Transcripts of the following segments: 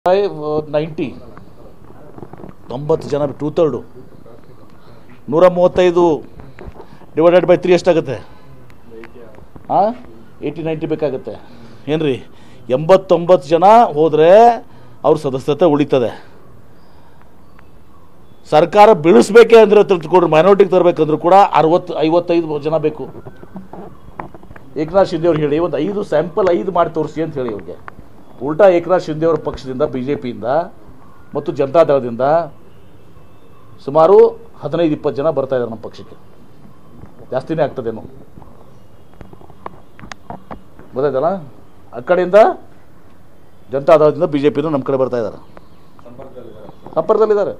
Ninety ತೊಂಬತ್ತು ಜನ two third ನೂರ ಮೂವತ್ತೈದು ಡಿವೈಡೆಡ್ ಬೈ ತ್ರೀ ಎಷ್ಟಾಗುತ್ತೆ ಹಾಂ ಏಯ್ಟಿ ನೈಂಟಿ ಬೇಕಾಗುತ್ತೆ ಏನ್ರಿ ಎಂಬತ್ತೊಂಬತ್ತು ಜನ ಹೋದರೆ ಅವ್ರ ಸದಸ್ಯತೆ ಉಳಿತದೆ ಸರ್ಕಾರ ಬೀಳಿಸ್ಬೇಕೇ ಅಂದರೆ ತಿಳ್ಕೊಡ್ರಿ ಮೈನಾರಿಟಿಗೆ ತರಬೇಕಂದ್ರೂ ಕೂಡ ಅರವತ್ತು ಐವತ್ತೈದು ಜನ ಬೇಕು ಏಕನಾಥ್ ಶಿಂದೆ ಅವ್ರು ಹೇಳಿ ಒಂದು ಐದು ಸ್ಯಾಂಪಲ್ ಐದು ಮಾಡಿ ತೋರಿಸಿ ಅಂತ ಹೇಳಿ ಅವ್ರಿಗೆ ಉಲ್ಟಾ ಏಕನಾಥ್ ಶಿಂದೆ ಅವ್ರ ಪಕ್ಷದಿಂದ ಬಿ ಜೆ ಪಿಯಿಂದ ಮತ್ತು ಜನತಾದಳದಿಂದ ಸುಮಾರು ಹದಿನೈದು ಇಪ್ಪತ್ತು ಜನ ಬರ್ತಾ ಇದ್ದಾರೆ ನಮ್ಮ ಪಕ್ಷಕ್ಕೆ ಜಾಸ್ತಿನೇ ಆಗ್ತದೇನೋ ಗೊತ್ತಾಯ್ತಲ್ಲ ಆ ಕಡೆಯಿಂದ ಜನತಾದಳದಿಂದ ಬಿ ಜೆ ಪಿನೂ ನಮ್ಮ ಕಡೆ ಬರ್ತಾ ಇದ್ದಾರೆ ಸಂಪರ್ಕದಲ್ಲಿದ್ದಾರೆ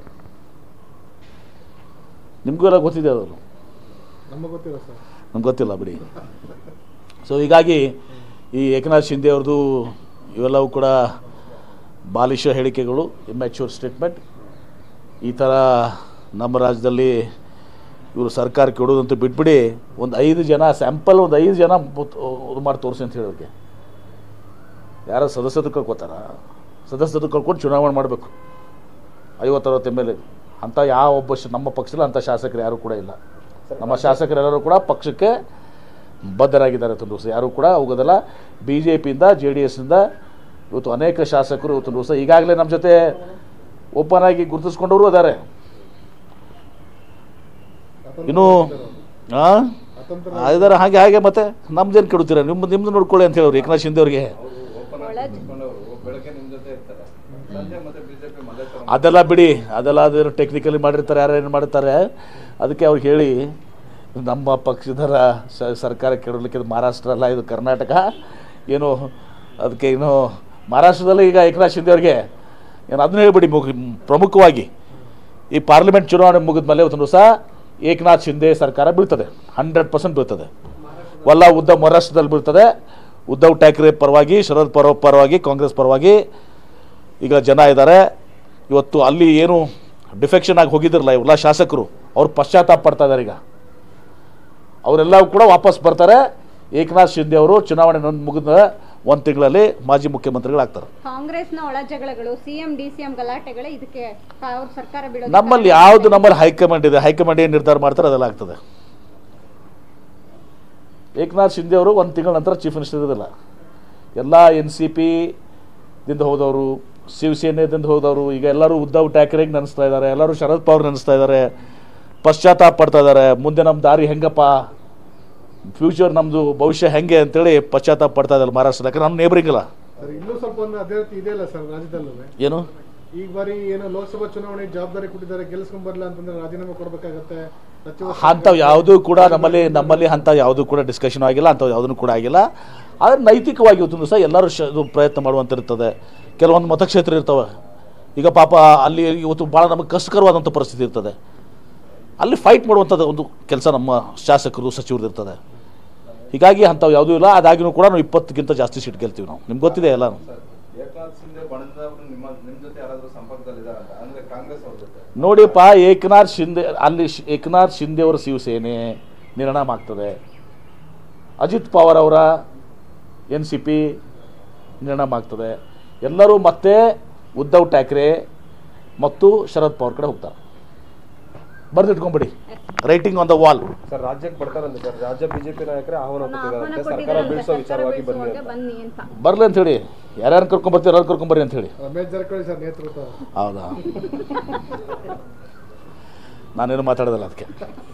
ನಿಮಗೂ ಎಲ್ಲ ಗೊತ್ತಿದೆ ಅದು ನಮಗೆ ಗೊತ್ತಿಲ್ಲ ಸರ್ ನಮ್ಗೆ ಗೊತ್ತಿಲ್ಲ ಬಿಡಿ ಸೊ ಹೀಗಾಗಿ ಈ ಏಕನಾಥ್ ಶಿಂದೆ ಅವ್ರದ್ದು ಇವೆಲ್ಲವೂ ಕೂಡ ಬಾಲಿಶ ಹೇಳಿಕೆಗಳು ಇಮ್ಯಾಚ್ಯೂರ್ ಸ್ಟೇಟ್ಮೆಂಟ್ ಈ ಥರ ನಮ್ಮ ರಾಜ್ಯದಲ್ಲಿ ಇವರು ಸರ್ಕಾರಕ್ಕೆ ಕೊಡೋದಂತೂ ಬಿಟ್ಬಿಡಿ ಒಂದು ಐದು ಜನ ಸ್ಯಾಂಪಲ್ ಒಂದು ಐದು ಜನ ಬುತ್- ಇದು ಮಾಡಿ ತೋರಿಸಿ ಅಂತ ಹೇಳೋಕ್ಕೆ ಯಾರೋ ಸದಸ್ಯರು ಕಳ್ಕೊತಾರ ಸದಸ್ಯರು ಕಳ್ಕೊಂಡು ಚುನಾವಣೆ ಮಾಡಬೇಕು ಐವತ್ತರವತ್ತು ಎಮ್ ಎಲ್ ಎ ಅಂಥ ಯಾವ ಒಬ್ಬ ಶ- ನಮ್ಮ ಪಕ್ಷದಲ್ಲಿ ಅಂಥ ಶಾಸಕರು ಯಾರೂ ಕೂಡ ಇಲ್ಲ ನಮ್ಮ ಶಾಸಕರೆಲ್ಲರೂ ಕೂಡ ಪಕ್ಷಕ್ಕೆ ಬದ್ಧರಾಗಿದ್ದಾರೆ ಇವತ್ತು ದಿವಸ ಯಾರೂ ಕೂಡ ಹೋಗೋದಿಲ್ಲ ಬಿ ಜೆ ಪಿಯಿಂದ ಜೆ ಡಿ ಎಸ್ನಿಂದ ಇವತ್ತು ಅನೇಕ ಶಾಸಕರು ಇವತ್ತು ದಿವಸ ಈಗಾಗಲೇ ನಮ್ಮ ಜೊತೆ ಓಪನ್ ಆಗಿ ಗುರುತಿಸ್ಕೊಂಡವರು ಇದ್ದಾರೆ ಇನ್ನು ಹಾಂ ಇದ್ದಾರೆ ಹಾಗೆ ಹಾಗೆ ಮತ್ತೆ ನಮ್ದೇನು ಕೆಡುತ್ತೀರ ನಿಮ್ಮ ನಿಮ್ದು ನೋಡ್ಕೊಳ್ಳಿ ಅಂತ ಹೇಳೋರು ಏಕನಾಥ್ ಶಿಂದೆ ಅವ್ರಿಗೆ ಬೆಳಗ್ಗೆ ನಿಮ್ ಜೊತೆ ಇರ್ತಾರೆ ಸಂಜೆ ಮತ್ತೆ ಬಿಜೆಪಿ ಮಧ್ಯ ಅದೆಲ್ಲ ಬಿಡಿ ಅದೆಲ್ಲ ಅದೇನು ಟೆಕ್ನಿಕಲಿ ಮಾಡಿರ್ತಾರೆ ಯಾರು ಏನು ಮಾಡ್ತಾರೆ ಅದಕ್ಕೆ ಅವ್ರಿಗೆ ಹೇಳಿ ನಮ್ಮ ಪಕ್ಷದ ರ- ಸ- ಸರ್ಕಾರ ಕೆಡಲಿಕ್ಕೆ ಇದು ಮಹಾರಾಷ್ಟ್ರ ಅಲ್ಲ ಇದು ಕರ್ನಾಟಕ ಏನು ಅದಕ್ಕೆ ಏನು ಮಹಾರಾಷ್ಟ್ರದಲ್ಲಿ ಈಗ ಏಕನಾಥ್ ಶಿಂದೆ ಅವ್ರಿಗೆ ಏನು ಅದನ್ನ ಹೇಳ್ಬಿಡಿ ಮುಗಿ ಪ್ರಮುಖವಾಗಿ ಈ ಪಾರ್ಲಿಮೆಂಟ್ ಚುನಾವಣೆ ಮುಗಿದ ಮೇಲೆ ಇವತ್ತು ದಿವಸ ಏಕನಾಥ್ ಶಿಂದೆ ಸರ್ಕಾರ ಬೀಳ್ತದೆ ಹಂಡ್ರೆಡ್ ಪರ್ಸೆಂಟ್ ಬೀಳ್ತದೆ ವಲ್ಲ ಉದ್ಧವ್ ಮಹಾರಾಷ್ಟ್ರದಲ್ಲಿ ಬೀಳ್ತದೆ ಉದ್ಧವ್ ಠಾಕ್ರೆ ಪರವಾಗಿ ಶರದ್ ಪರ ಪರವಾಗಿ ಕಾಂಗ್ರೆಸ್ ಪರವಾಗಿ ಈಗ ಜನ ಇದ್ದಾರೆ ಇವತ್ತು ಅಲ್ಲಿ ಏನು ಡಿಫೆಕ್ಷನ್ ಆಗಿ ಹೋಗಿದ್ರಲ್ಲ ಇವೆಲ್ಲ ಶಾಸಕರು ಅವ್ರು ಪಶ್ಚಾತ್ತಾಪ ಪಡ್ತಾ ಇದ್ದಾರೆ ಈಗ ಅವರೆಲ್ಲವೂ ಕೂಡ ವಾಪಸ್ ಬರ್ತಾರೆ ಏಕನಾಥ್ ಶಿಂದೆ ಅವರು ಚುನಾವಣೆ ನೊಂದ್ ಮುಗಿದ ಒಂದು ತಿಂಗಳಲ್ಲಿ ಮಾಜಿ ಮುಖ್ಯಮಂತ್ರಿಗಳಾಗ್ತಾರೆ ಕಾಂಗ್ರೆಸ್ನ ಒಳ ಜಗಳಗಳು ಸಿಎಂ ಡಿಸಿಎಂ ಗಲಾಟೆಗಳೇ ಇದಕ್ಕೆ ಅವ್ರ ಸರ್ಕಾರ ಬಿಡೋದಕ್ಕೆ ನಮ್ಮಲ್ಲಿ ಕಾರಣ ಯಾವುದು ಇದೆ. ನಮ್ಮಲ್ಲಿ ಹೈಕಮಾಂಡ್ ಇದೆ ಹೈಕಮಾಂಡ್ ಏನು ನಿರ್ಧಾರ ಮಾಡ್ತಾರೆ ಅದೆಲ್ಲ ಆಗ್ತದೆ ಏಕನಾಥ್ ಶಿಂದೆ ಅವರು ಒಂದು ತಿಂಗಳ ನಂತರ ಚೀಫ್ ಮಿನಿಸ್ಟರ್ ಇರೋದಿಲ್ಲ ಎಲ್ಲ ಎನ್ ಸಿ ಪಿ ದಿಂದ ಹೋದವರು ಶಿವಸೇನೆದಿಂದ ಹೋದವರು ಈಗ ಎಲ್ಲರೂ ಉದ್ಧವ್ ಠಾಕ್ರೆಗೆ ನೆನೆಸ್ತಾ ಇದ್ದಾರೆ ಎಲ್ಲರೂ ಶರದ್ ಪವಾರ್ ನೆನೆಸ್ತಾ ಇದ್ದಾರೆ ಪಶ್ಚಾತ್ತಾಪ ಪಡ್ತಾ ಇದ್ದಾರೆ ಮುಂದೆ ನಮ್ಮ ದಾರಿ ಹೆಂಗಪ್ಪ ಫ್ಯೂಚರ್ ನಮ್ಮದು ಭವಿಷ್ಯ ಹೆಂಗೆ ಅಂತೇಳಿ ಪಶ್ಚಾತ್ತಾಪ ಪಡ್ತಾ ಇದ್ದಾರೆ ಮಹಾರಾಷ್ಟ್ರ ಯಾಕಂದ್ರೆ ನಮ್ಮ ನೇಬರಿಂಗ್ ಅಲ್ಲ ಸರ್ ಇನ್ನೂ ಸ್ವಲ್ಪ ಒಂದು ಅದೇ ರೀತಿ ಇದೆಯಲ್ಲ ಸರ್ ರಾಜ್ಯದಲ್ಲೂ ಏನು ಈಗ ಬಾರಿ ಏನೋ ಲೋಕಸಭಾ ಚುನಾವಣೆ ಜವಾಬ್ದಾರಿ ಕೊಟ್ಟಿದ್ದಾರೆ ಗೆಲ್ಸ್ಕೊಂಡ್ ಬರಲ್ಲ ಅಂತಂದ್ರೆ ರಾಜೀನಾಮೆ ಕೊಡ್ಬೇಕಾಗತ್ತೆ ಸಚಿವ ಅಂಥವು ಯಾವುದೂ ಕೂಡ ನಮ್ಮಲ್ಲಿ ನಮ್ಮಲ್ಲಿ ಅಂಥ ಯಾವುದೂ ಕೂಡ ಡಿಸ್ಕಷನ್ ಆಗಿಲ್ಲ ಅಂಥವು ಯಾವುದೂ ಕೂಡ ಆಗಿಲ್ಲ ಆದರೆ ನೈತಿಕವಾಗಿ ಇವತ್ತು ಸಹ ಎಲ್ಲರೂ ಶ ಇದು ಪ್ರಯತ್ನ ಮಾಡುವಂತಿರ್ತದೆ ಕೆಲವೊಂದು ಮತಕ್ಷೇತ್ರ ಇರ್ತವೆ ಈಗ ಪಾಪ ಅಲ್ಲಿ ಇವತ್ತು ಭಾಳ ನಮಗೆ ಕಷ್ಟಕರವಾದಂಥ ಪರಿಸ್ಥಿತಿ ಇರ್ತದೆ ಅಲ್ಲಿ ಫೈಟ್ ಮಾಡುವಂಥದ್ದು ಒಂದು ಕೆಲಸ ನಮ್ಮ ಶಾಸಕರು ಸಚಿವರು ಇರ್ತದೆ ಹೀಗಾಗಿ ಅಂಥವು ಯಾವುದೂ ಇಲ್ಲ ಅದಾಗಿನೂ ಕೂಡ ನಾವು ಇಪ್ಪತ್ತಕ್ಕಿಂತ ಜಾಸ್ತಿ ಸೀಟ್ ಗೆಲ್ತೀವಿ ನಾವು ನಿಮ್ಗೆ ಗೊತ್ತಿದೆ ಎಲ್ಲ ಸರ್ ಏಕನಾಥ್ ಶಿಂದೆ ಬಣದವರು ನಿಮ್ಮ ನಿಮ್ ಜೊತೆ ಯಾರಾದ್ರೂ ಸಂಪರ್ಕದಲ್ಲಿ ಇದಾರಂತ ಅಂದ್ರೆ ಕಾಂಗ್ರೆಸ್ ಅವ್ರ ಜೊತೆ ನೋಡಿಪ್ಪ ಏಕನಾಥ್ ಶಿಂದೆ ಅಲ್ಲಿ ಶ್- ಏಕನಾಥ್ ಶಿಂದೆ ಅವರ ಶಿವಸೇನೆ ನಿರ್ಣಾಮ ಆಗ್ತದೆ ಅಜಿತ್ ಪವಾರ್ ಅವರ ಎನ್ ಸಿ ಪಿ ನಿರ್ಣಾಮ ಆಗ್ತದೆ ಎಲ್ಲರೂ ಮತ್ತೆ ಉದ್ಧವ್ ಠಾಕ್ರೆ ಮತ್ತು ಶರದ್ ಪವಾರ್ ಕಡೆ ಹೋಗ್ತಾರೆ ಬರ್ದಿಟ್ಕೊಂಬಿಡಿ writing on the wall sir ರಾಜ್ಯಕ್ಕೆ ಬರ್ತಾರಂತೆ ಸರ್ ರಾಜ್ಯ ಬಿಜೆಪಿ ನಾಯಕರೇ ಆಹ್ವಾನ ಅವ್ರನ್ನ ಆಹ್ವಾನ ಕೊಟ್ಟಿದ್ದಾರಂತೆ ಸರ್ಕಾರ ಕೊಟ್ಟಿದ್ದಾರಂತೆ, ಬೀಳಿಸೋ ಸರ್ಕಾರ ವಿಚಾರವಾಗಿ ಬನ್ನಿ ಬೀಳ್ಸುವಾಗ ಅಂತ ಬನ್ನಿ ಅಂತ ಬರಲಿ ಅಂತ ಹೇಳಿ ಯಾರ್ಯಾರು ಕರ್ಕೊಂಬರ್ತೀವಿ ಎಲ್ಲರೂ ಕರ್ಕೊಂಬರ್ರಿ ಅಂತ ಹೇಳಿ ರಮೇಶ್ ಜಾರಕಿಹೊಳಿ ಸರ್ ನೇತೃತ್ವ ಹೌದಾ ನಾನೇನು ಮಾತಾಡೋದಿಲ್ಲ ಅದಕ್ಕೆ